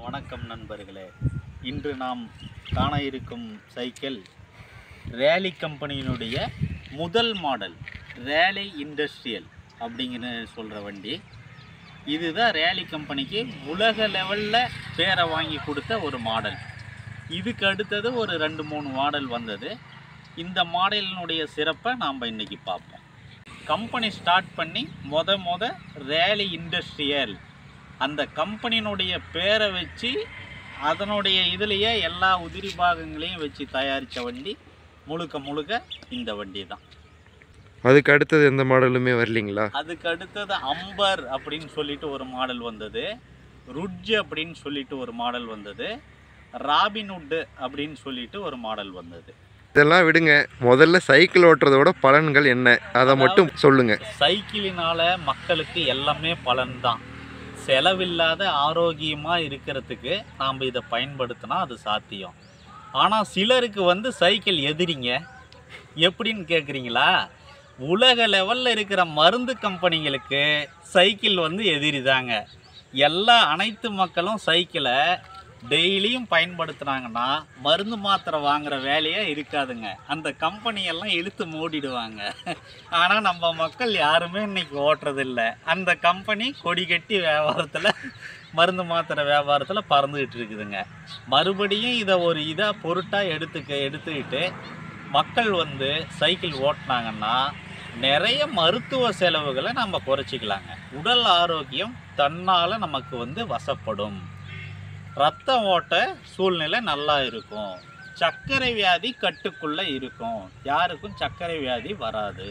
வணக்கம் நண்பர்களே இன்று நாம் காண இருக்கும் சைக்கிள் ரேலி கம்பெனியினுடைய முதல் மாடல் ரேலி இண்டஸ்ட்ரியல் அப்படிங்கிற சொல்கிற வண்டி இதுதான் ரேலி கம்பெனிக்கு உலக லெவலில் பேரை வாங்கி கொடுத்த ஒரு மாடல் இதுக்கு அடுத்தது ஒரு ரெண்டு மூணு மாடல் வந்தது இந்த மாடலினுடைய சிறப்பை நாம் இன்னைக்கு பார்ப்போம் கம்பெனி ஸ்டார்ட் பண்ணி மொத மொத ரேலி இண்டஸ்ட்ரியல் அந்த கம்பெனியினுடைய பேரை வச்சு அதனுடைய இதுலேயே எல்லா உதிரி பாகங்களையும் வச்சு தயாரித்த வண்டி முழுக்க முழுக்க இந்த வண்டி தான் அதுக்கு அடுத்தது எந்த மாடலுமே வரலீங்களா அதுக்கு அடுத்தது அம்பர் அப்படின்னு சொல்லிட்டு ஒரு மாடல் வந்தது ருட்ஜ் அப்படின்னு சொல்லிட்டு ஒரு மாடல் வந்தது ராபின்வுட் அப்படின்னு சொல்லிட்டு ஒரு மாடல் வந்தது இதெல்லாம் விடுங்க முதல்ல சைக்கிள் ஓட்டுறதோட பலன்கள் என்ன அதை மட்டும் சொல்லுங்க சைக்கிளினால மக்களுக்கு எல்லாமே பலன்தான் செலவில்லாத ஆரோக்கியமாக இருக்கிறதுக்கு நாம் இதை பயன்படுத்தினா அது சாத்தியம் ஆனால் சிலருக்கு வந்து சைக்கிள் எதிரிங்க எப்படின்னு கேட்குறீங்களா உலக லெவலில் இருக்கிற மருந்து கம்பெனிகளுக்கு சைக்கிள் வந்து எதிரி தாங்க எல்லா அனைத்து மக்களும் சைக்கிளை டெய்லியும் பயன்படுத்துனாங்கன்னா மருந்து மாத்திரை வாங்குற வேலையே இருக்காதுங்க அந்த கம்பெனியெல்லாம் இழுத்து மூடிடுவாங்க ஆனால் நம்ம மக்கள் யாருமே இன்னைக்கு ஓட்டுறதில்ல அந்த கம்பெனி கொடி கட்டி வியாபாரத்தில் மருந்து மாத்திரை வியாபாரத்தில் பறந்துக்கிட்டு இருக்குதுங்க மறுபடியும் இதை ஒரு இதாக பொருட்டாக எடுத்துக்க எடுத்துக்கிட்டு மக்கள் வந்து சைக்கிள் ஓட்டினாங்கன்னா நிறைய மருத்துவ செலவுகளை நம்ம குறைச்சிக்கலாங்க உடல் ஆரோக்கியம் தன்னால் நமக்கு வந்து வசப்படும் ரத்த ஓட்ட சூழ்நிலை நல்லா இருக்கும் சர்க்கரை வியாதி கட்டுக்குள்ளே இருக்கும் யாருக்கும் சர்க்கரை வியாதி வராது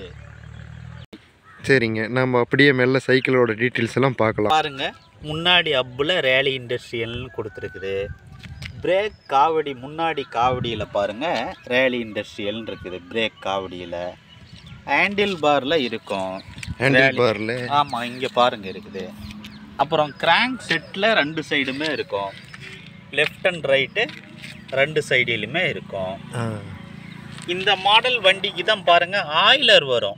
சரிங்க நம்ம அப்படியே மெல்ல சைக்கிளோட டீட்டெயில்ஸ் எல்லாம் பார்க்கலாம் பாருங்க முன்னாடி அப்பில் ரேலி இண்டஸ்ட்ரியல்னு கொடுத்துருக்குது பிரேக் காவடி முன்னாடி காவடியில் பாருங்க ரேலி இண்டஸ்ட்ரியல்னு இருக்குது பிரேக் காவடியில் ஹேண்டில் பாரில் இருக்கும் ஹேண்டில் பாரில் ஆமாம் இங்கே பாருங்க இருக்குது அப்புறம் கிராங்க் செட்டில் ரெண்டு சைடுமே இருக்கும் லெஃப்ட் அண்ட் ரைட்டு ரெண்டு சைடிலுமே இருக்கும் இந்த மாடல் வண்டிக்கு தான் பாருங்க ஆயிலர் வரும்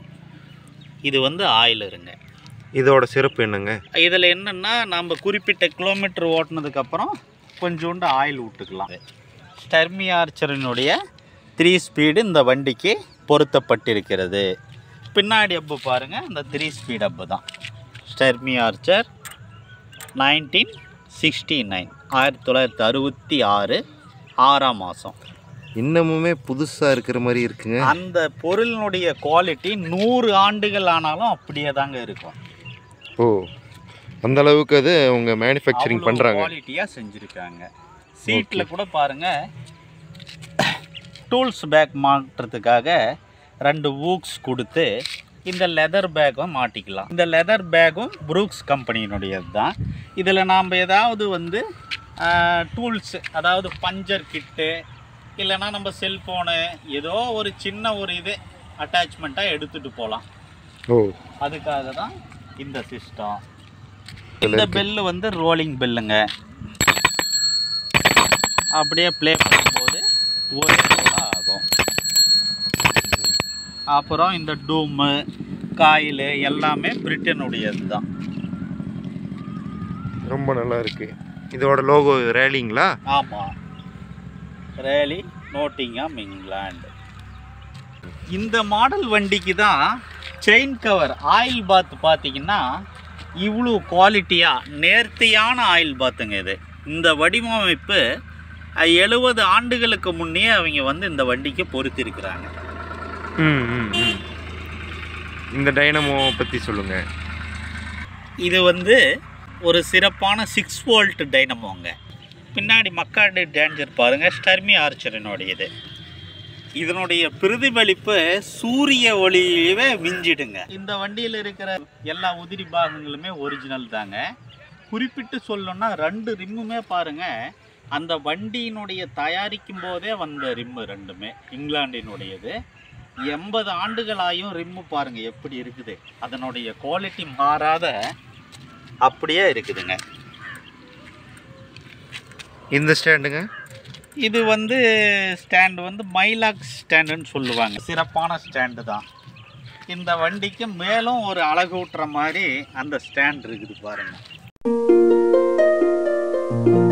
இது வந்து ஆயிலருங்க இதோட சிறப்பு என்னங்க இதில் என்னென்னா நம்ம குறிப்பிட்ட கிலோமீட்டர் ஓட்டுனதுக்கப்புறம் கொஞ்சோண்டு ஆயில் விட்டுக்கலாம் ஸ்டர்மி ஆர்ச்சரினுடைய த்ரீ ஸ்பீடு இந்த வண்டிக்கு பொருத்தப்பட்டிருக்கிறது பின்னாடி அப்பு பாருங்கள் இந்த த்ரீ ஸ்பீட் அப்பு தான் Sturmey Archer nineteen sixty nine ஆயிரத்தி தொள்ளாயிரத்தி அறுபத்தி ஆறு ஆறாம் மாதம் இன்னமுமே புதுசாக இருக்கிற மாதிரி இருக்குங்க அந்த பொருளினுடைய குவாலிட்டி நூறு ஆண்டுகள் ஆனாலும் அப்படியே தாங்க இருக்கும் ஓ அந்த அளவுக்கு அது அவங்க மேனுஃபேக்சரிங் பண்ணுறாங்க குவாலிட்டியாக செஞ்சுருக்காங்க சீட்டில் கூட பாருங்க டூல்ஸ் பேக் மாட்டுறதுக்காக ரெண்டு ஊக்ஸ் கொடுத்து இந்த லெதர் பேக்கும் மாட்டிக்கலாம் இந்த லெதர் பேக்கும் ப்ரூக்ஸ் கம்பெனியினுடையது தான் இதில் நாம் ஏதாவது வந்து டூல்ஸ் அதாவது பஞ்சர் கிட்டு இல்லைன்னா நம்ம செல்ஃபோனு ஏதோ ஒரு சின்ன ஒரு இது அட்டாச்மெண்ட்டாக எடுத்துகிட்டு போகலாம் ஓ அதுக்காக தான் இந்த சிஸ்டம் இந்த பெல்லு வந்து ரோலிங் பெல்லுங்க அப்படியே ப்ளே பண்ணும்போது ஒரே போல ஆகும் அப்புறம் இந்த டூமு காயில் எல்லாமே பிரிட்டனுடையது தான் ரொம்ப நல்லா இருக்கு இதோட லோகோ ரேலிங்களா ஆமாம் ரேலி நோட்டிங்காம் இங்கிலாந்து இந்த மாடல் வண்டிக்கு தான் செயின் கவர் ஆயில் பாத் பார்த்தீங்கன்னா இவ்வளோ குவாலிட்டியாக நேர்த்தியான ஆயில் பாத்துங்க இது இந்த வடிவமைப்பு எழுபது ஆண்டுகளுக்கு முன்னே அவங்க வந்து இந்த வண்டிக்கு பொருத்திருக்கிறாங்க ம் ம் ம். இந்த டைனமோ பற்றி சொல்லுங்க இது வந்து ஒரு சிறப்பான சிக்ஸ் வோல்ட் டைனமோங்க பின்னாடி மக்காடு டேஞ்சர் பாருங்கள் ஸ்டர்மி ஆர்ச்சரினுடையது இதனுடைய பிரதிபலிப்பு சூரிய ஒளியவே மிஞ்சிடுங்க இந்த வண்டியில் இருக்கிற எல்லா உதிரி பாகங்களுமே ஒரிஜினல் தாங்க குறிப்பிட்டு சொல்லணும்னா ரெண்டு ரிம்முமே பாருங்க அந்த வண்டியினுடைய தயாரிக்கும் போதே வந்த ரிம்மு ரெண்டுமே இங்கிலாண்டினுடையது எண்பது ஆண்டுகளாயும் ரிம்மு பாருங்க எப்படி இருக்குது அதனுடைய குவாலிட்டி மாறாத அப்படியே இருக்குதுங்க இந்த ஸ்டாண்டுங்க இது வந்து ஸ்டாண்டு வந்து மைலாக் ஸ்டாண்டுன்னு சொல்லுவாங்க சிறப்பான ஸ்டாண்டு தான் இந்த வண்டிக்கு மேலும் ஒரு அழகு ஊட்டுற மாதிரி அந்த ஸ்டாண்ட் இருக்குது பாருங்க நன்றி